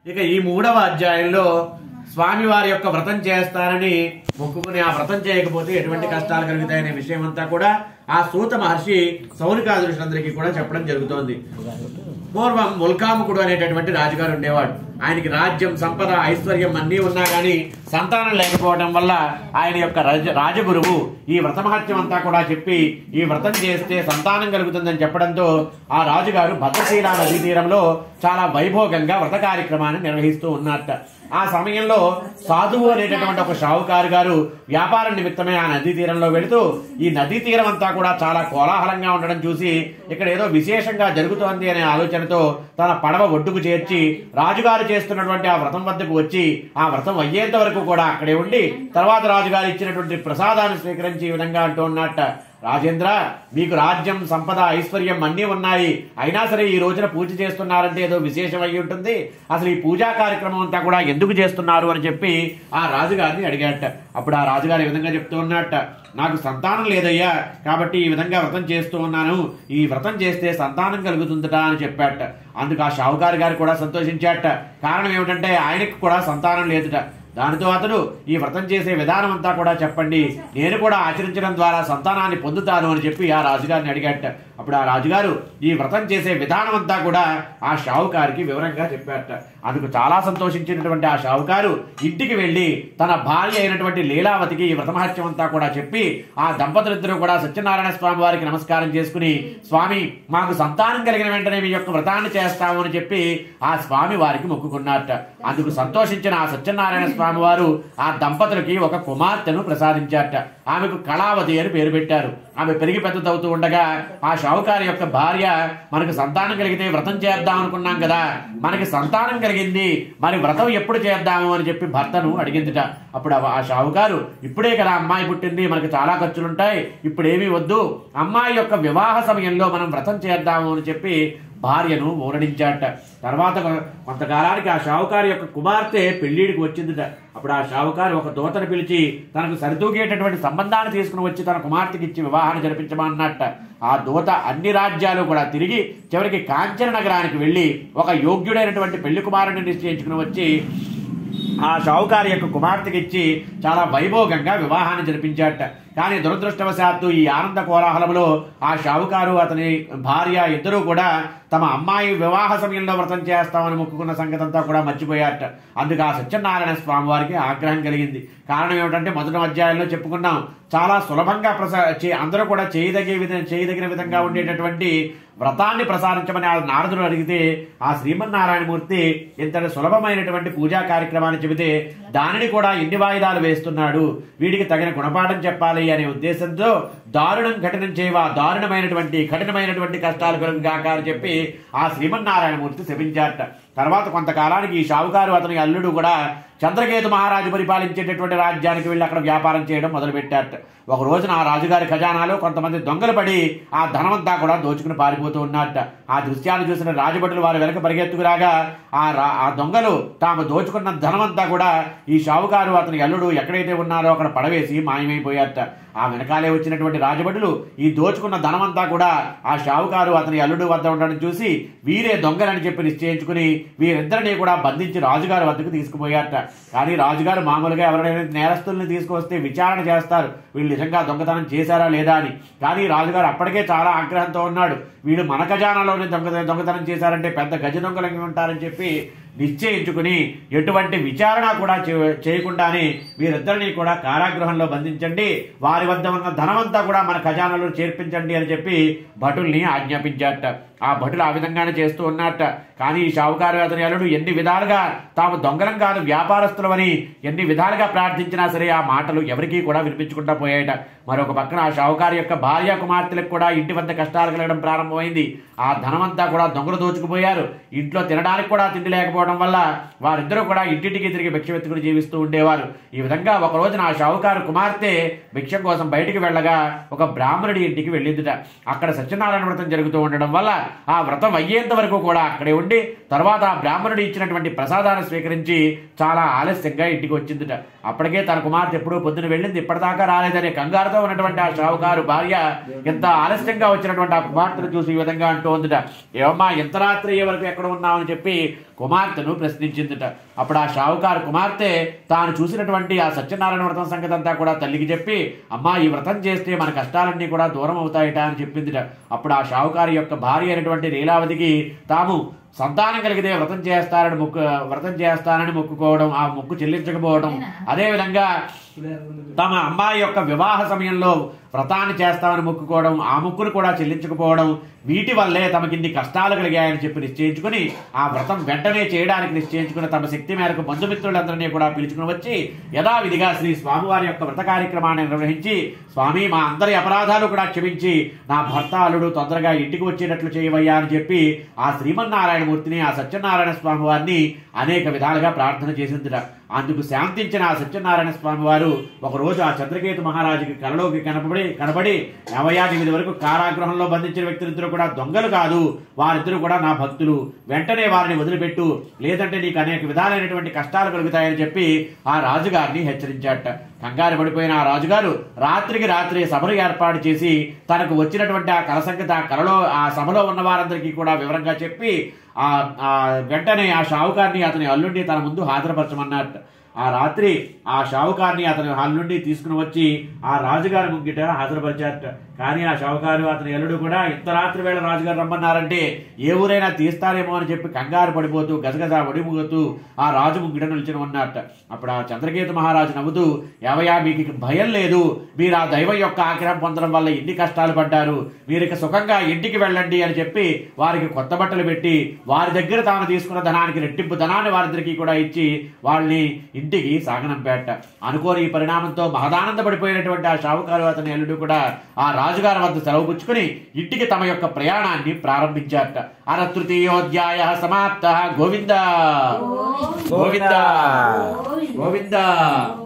ఇక ఈ మూడవ అధ్యాయంలో స్వామి వారి యొక్క వ్రతం చేస్తానని మొక్కుకుని ఆ వ్రతం చేయకపోతే ఎటువంటి కష్టాలు కలుగుతాయనే విషయం అంతా కూడా ఆ సూత మహర్షి సౌనికాదృష్లందరికీ కూడా చెప్పడం జరుగుతోంది పూర్వం ముల్కాముకుడు అనేటటువంటి రాజుగారు ఉండేవాడు ఆయనకి రాజ్యం సంపద ఐశ్వర్యం అన్నీ ఉన్నా గానీ సంతానం లేకపోవడం వల్ల ఆయన యొక్క రాజ రాజగురువు ఈ వ్రత మహత్యం అంతా కూడా చెప్పి ఈ వ్రతం చేస్తే సంతానం కలుగుతుందని చెప్పడంతో ఆ రాజుగారు భద్రశీల నదీ తీరంలో చాలా వైభోగంగా వ్రత కార్యక్రమాన్ని నిర్వహిస్తూ ఉన్నట్ట ఆ సమయంలో సాధువు అనేటటువంటి ఒక షావుకారు గారు వ్యాపారం నిమిత్తమే ఆ నదీ తీరంలో వెళుతూ ఈ నదీ తీరం అంతా కూడా చాలా కోలాహలంగా ఉండడం చూసి ఇక్కడ ఏదో విశేషంగా జరుగుతోంది అనే ఆలోచనతో తన పడవ ఒడ్డుకు చేర్చి రాజుగారు చేస్తున్నటువంటి ఆ వ్రతం వద్దకు వచ్చి ఆ వ్రతం అయ్యేంత వరకు కూడా అక్కడే ఉండి తర్వాత రాజుగారు ఇచ్చినటువంటి ప్రసాదాన్ని స్వీకరించి ఈ విధంగా అంటూ ఉన్నట్ట రాజేంద్ర మీకు రాజ్యం సంపద ఐశ్వర్యం అన్నీ ఉన్నాయి అయినా సరే ఈ రోజున పూజ చేస్తున్నారంటే ఏదో విశేషం అయి ఉంటుంది అసలు ఈ పూజా కార్యక్రమం అంతా కూడా ఎందుకు చేస్తున్నారు అని చెప్పి ఆ రాజుగారిని అడిగాట అప్పుడు ఆ రాజుగారు ఈ విధంగా చెప్తూ ఉన్నట్ట నాకు సంతానం లేదయ్యా కాబట్టి ఈ విధంగా వ్రతం చేస్తూ ఉన్నాను ఈ వ్రతం చేస్తే సంతానం కలుగుతుందట అని చెప్పాట అందుకు ఆ షావుకారు గారు కూడా సంతోషించాట కారణం ఏమిటంటే ఆయనకు కూడా సంతానం లేదుట దానితో అతడు ఈ వ్రతం చేసే విధానం అంతా కూడా చెప్పండి నేను కూడా ఆచరించడం ద్వారా సంతానాన్ని పొందుతాను అని చెప్పి ఆ రాజుగారిని అడిగాట అప్పుడు ఆ రాజుగారు ఈ వ్రతం చేసే విధానం అంతా కూడా ఆ షావుకారికి వివరంగా చెప్పారట అందుకు చాలా సంతోషించినటువంటి ఆ షావుకారు ఇంటికి వెళ్లి తన భార్య అయినటువంటి లీలావతికి ఈ వ్రతమహత్యం అంతా కూడా చెప్పి ఆ దంపతులిద్దరూ కూడా సత్యనారాయణ స్వామి వారికి నమస్కారం చేసుకుని స్వామి మాకు సంతానం కలిగిన వెంటనే మీ యొక్క వ్రతాన్ని చేస్తాము అని చెప్పి ఆ స్వామి వారికి మొక్కుకున్నారట అందుకు సంతోషించిన ఆ సత్యనారాయణ స్వామి వారు ఆ దంపతులకి ఒక కుమార్తెను ప్రసాదించారట ఆమెకు కళావతి అని పేరు పెట్టారు ఆమె పెరిగి పెద్దదవుతూ ఉండగా ఆ షావుకారి యొక్క భార్య మనకు సంతానం కలిగితే వ్రతం చేద్దాం అనుకున్నాం కదా మనకి సంతానం కలిగింది మరి వ్రతం ఎప్పుడు చేద్దాము అని చెప్పి భర్తను అడిగిందిట అప్పుడు ఆ- ఆ షావుకారు ఇప్పుడే కదా అమ్మాయి పుట్టింది మనకు చాలా ఖర్చులుంటాయి ఇప్పుడు ఏమీ వద్దు అమ్మాయి యొక్క వివాహ సమయంలో మనం వ్రతం చేద్దాము అని చెప్పి భార్యను ఊరడించాట తర్వాత కొ- కొంతకాలానికి ఆ షావుకారు యొక్క కుమార్తె పెళ్లిడికి వచ్చిందిట అప్పుడు ఆ షావుకారు ఒక దూతను పిలిచి తనకు సరితూగేటటువంటి సంబంధాన్ని తీసుకుని వచ్చి తన కుమార్తెకి ఇచ్చి వివాహాన్ని జరిపించమన్నట్ట ఆ దూత అన్ని రాజ్యాలు కూడా తిరిగి చివరికి కాంచన నగరానికి వెళ్ళి ఒక యోగ్యుడైనటువంటి పెళ్లి కుమారుని నిశ్చయించుకుని వచ్చి ఆ షావుకారి యొక్క కుమార్తెకి ఇచ్చి చాలా వైభోగంగా వివాహాన్ని జరిపించాట కానీ దురదృష్టవశాత్తు ఈ ఆనంద కోలాహలంలో ఆ షావుకారు అతని భార్య ఇద్దరూ కూడా తమ అమ్మాయి వివాహ సమయంలో వ్రతం చేస్తామని మొక్కుకున్న సంగతి అంతా కూడా మర్చిపోయారట అందుకు ఆ సత్యనారాయణ స్వామి వారికి ఆగ్రహం కలిగింది కారణం ఏమిటంటే మొదటి అధ్యాయంలో చెప్పుకున్నాం చాలా సులభంగా ప్రసా చే- అందరూ కూడా చేయదగే విధంగా చేయదగిన విధంగా ఉండేటటువంటి వ్రతాన్ని ప్రసాదించమని ఆ నారదుడు అడిగితే ఆ శ్రీమన్నారాయణమూర్తి ఇంతటి సులభమైనటువంటి పూజా కార్యక్రమాన్ని చెబితే దానిని కూడా ఎన్ని వాయిదాలు వేస్తున్నాడు వీడికి తగిన గుణపాఠం చెప్పాలి అనే ఉద్దేశంతో దారుణం కఠినం చేయవా దారుణమైనటువంటి కఠినమైనటువంటి కష్టాలు కలుగుగాక అని చెప్పి ఆ శ్రీమన్నారాయణమూర్తి శపించారట తర్వాత కొంతకాలానికి ఈ షావుకారు అతని అల్లుడు కూడా చంద్రకేతు మహారాజు పరిపాలించేటటువంటి రాజ్యానికి వెళ్ళి అక్కడ వ్యాపారం చేయడం మొదలుపెట్టారట ఒక రోజున ఆ రాజుగారి ఖజానాలో కొంతమంది దొంగలు పడి ఆ ధనమంతా కూడా దోచుకుని పారిపోతూ ఉన్నారట ఆ దృశ్యాన్ని చూసిన రాజభటులు వారి వెనక పరిగెత్తుకురాగా ఆ రా- ఆ దొంగలు తాము దోచుకున్న ధనమంతా కూడా ఈ షావుకారు అతని అల్లుడు ఎక్కడైతే ఉన్నారో అక్కడ పడవేసి మాయమైపోయారట ఆ వెనకాలే వచ్చినటువంటి రాజభటులు ఈ దోచుకున్న ధనమంతా కూడా ఆ షావుకారు అతని అల్లుడు వద్ద ఉండడం చూసి వీరే దొంగలని చెప్పి నిశ్చయించుకుని వీరిద్దరిని కూడా బంధించి రాజుగారి వద్దకు తీసుకుపోయారట కానీ రాజుగారు మామూలుగా ఎవరైనా నేరస్తుల్ని తీసుకొస్తే విచారణ చేస్తారు వీళ్ళు నిజంగా దొంగతనం చేశారా లేదా అని కానీ రాజుగారు అప్పటికే చాలా ఆగ్రహంతో ఉన్నాడు వీళ్ళు మన ఖజానాలోనే దొంగ దొంగతనం చేశారంటే పెద్ద గజ దొంగలంగా ఉంటారని చెప్పి నిశ్చయించుకుని ఎటువంటి విచారణ కూడా చే- చేయకుండానే వీరిద్దరిని కూడా కారాగృహంలో బంధించండి వారి వద్ద ఉన్న ధనమంతా కూడా మన ఖజానాలో చేర్పించండి అని చెప్పి భటుల్ని ఆజ్ఞాపించారట ఆ భటులు ఆ విధంగానే చేస్తూ ఉన్నట్ట కానీ ఈ షావుకారు అతని అల్లుడు ఎన్ని విధాలుగా తాము దొంగలం కాదు వ్యాపారస్తులమని ఎన్ని విధాలుగా ప్రార్థించినా సరే ఆ మాటలు ఎవరికీ కూడా వినిపించకుండా పోయాయట మరొక పక్కన ఆ షావుకారు యొక్క భార్య కుమార్తెలకు కూడా ఇంటి వద్ద కష్టాలు కలగడం ప్రారంభమైంది ఆ ధనమంతా కూడా దొంగలు దోచుకుపోయారు ఇంట్లో తినడానికి కూడా తిండి లేకపోవడం వల్ల వారిద్దరూ కూడా ఇంటింటికి తిరిగి భిక్ష వెతుకుని జీవిస్తూ ఉండేవారు ఈ విధంగా ఒక రోజున ఆ షావుకారు కుమార్తె భిక్షం కోసం బయటికి వెళ్ళగా ఒక బ్రాహ్మణుడి ఇంటికి వెళ్ళిందిట అక్కడ సత్యనారాయణ వ్రతం జరుగుతూ ఉండడం వల్ల ఆ వ్రతం అయ్యేంత వరకు కూడా అక్కడే ఉండి తర్వాత ఆ బ్రాహ్మణుడు ఇచ్చినటువంటి ప్రసాదాన్ని స్వీకరించి చాలా ఆలస్యంగా ఇంటికి వచ్చిందిట అప్పటికే తన కుమార్తె ఎప్పుడూ పొద్దున వెళ్ళింది ఇప్పటిదాకా రాలేదనే కంగారుతో ఉన్నటువంటి ఆ షావుకారు భార్య ఎంత ఆలస్యంగా వచ్చినటువంటి ఆ కుమార్తెను చూసి ఈ విధంగా అంటూ ఉందిట ఏమమ్మా ఎంత రాత్రి అయ్యే వరకు ఎక్కడ ఉన్నామని చెప్పి కుమార్తెను ప్రశ్నించిందిట అప్పుడు ఆ షావుకారు కుమార్తె తాను చూసినటువంటి ఆ సత్యనారాయణ వ్రతం సంగతి అంతా కూడా తల్లికి చెప్పి అమ్మా ఈ వ్రతం చేస్తే మన కష్టాలన్నీ కూడా దూరం అవుతాయిట అని చెప్పిందిట అప్పుడు ఆ షావుకారి యొక్క భార్య అయినటువంటి లీలావతికి తాము సంతానం కలిగితే వ్రతం చేస్తారని మొక్కు వ్రతం చేస్తానని మొక్కుకోవడం ఆ మొక్కు చెల్లించకపోవడం అదేవిధంగా తమ అమ్మాయి యొక్క వివాహ సమయంలో వ్రతాన్ని చేస్తామని మొక్కుకోవడం ఆ మొక్కును కూడా చెల్లించకపోవడం వీటి వల్లే తమకిన్ని కష్టాలు కలిగాయని చెప్పి నిశ్చయించుకుని ఆ వ్రతం వెంటనే చేయడానికి నిశ్చయించుకుని తమ శక్తి మేరకు బంధుమిత్రులందరినీ కూడా పిలుచుకుని వచ్చి యథావిధిగా శ్రీ స్వామివారి యొక్క వ్రత కార్యక్రమాన్ని నిర్వహించి స్వామి మా అందరి అపరాధాలు కూడా క్షమించి నా భర్త అల్లుడు తొందరగా ఇంటికి వచ్చేటట్లు చేయవయ్యా అని చెప్పి ఆ శ్రీమన్నారాయణమూర్తిని ఆ సత్యనారాయణ స్వామి వారిని అనేక విధాలుగా ప్రార్థన చేసిందిట అందుకు శాంతించిన ఆ సత్యనారాయణ స్వామి వారు ఒకరోజు ఆ చంద్రకేతు మహారాజుకి కలలోకి కనపడి కనబడి నవయా ఎనిమిది వరకు కారాగృహంలో బంధించిన వ్యక్తులిద్దరూ కూడా దొంగలు కాదు వారిద్దరూ కూడా నా భక్తులు వెంటనే వారిని వదిలిపెట్టు లేదంటే నీకు అనేక విధాలైనటువంటి కష్టాలు కలుగుతాయని చెప్పి ఆ రాజుగారిని హెచ్చరించాట కంగారు పడిపోయిన ఆ రాజుగారు రాత్రికి రాత్రి సభను ఏర్పాటు చేసి తనకు వచ్చినటువంటి ఆ కల సంగతి ఆ కలలో ఆ సభలో ఉన్న వారందరికీ కూడా వివరంగా చెప్పి ఆ ఆ వెంటనే ఆ షావుకారిని అతని అల్లుడిని తన ముందు హాజరుపరచమన్నట్టు ఆ రాత్రి ఆ షావుకారిని అతని హాల్ నుండి తీసుకుని వచ్చి ఆ రాజుగారి ముంగిట హాజరుపరిచారట కానీ ఆ షావుకారు అతని ఎల్లుడు కూడా ఇంత రాత్రి వేళ రాజుగారు రమ్మన్నారంటే ఏ ఊరైనా తీస్తారేమో అని చెప్పి కంగారు పడిపోతూ గజగజ వడిముగుతూ ఆ రాజు ముంగిట నిలిచిన ఉన్నట్ట అప్పుడు ఆ చంద్రకేతు మహారాజు నవ్వుతూ ఏవయ్యా మీకు ఇక భయం లేదు మీరు ఆ దైవం యొక్క ఆగ్రహం పొందడం వల్ల ఎన్ని కష్టాలు పడ్డారు మీరు ఇక సుఖంగా ఇంటికి వెళ్ళండి అని చెప్పి వారికి కొత్త బట్టలు పెట్టి వారి దగ్గర తాను తీసుకున్న ధనానికి రెట్టింపు ధనాన్ని వారిద్దరికి కూడా ఇచ్చి వాళ్ళని ఇంటికి సాగనంపేట అనుకోని ఈ పరిణామంతో మహదానందపడిపోయినటువంటి ఆ షావుకారు అతని అల్లుడు కూడా ఆ రాజుగారి వద్ద సెలవు పుచ్చుకుని ఇంటికి తమ యొక్క ప్రయాణాన్ని ప్రారంభించారట అర తృతీయోధ్యాయ సమాప్త గోవింద గోవింద గోవింద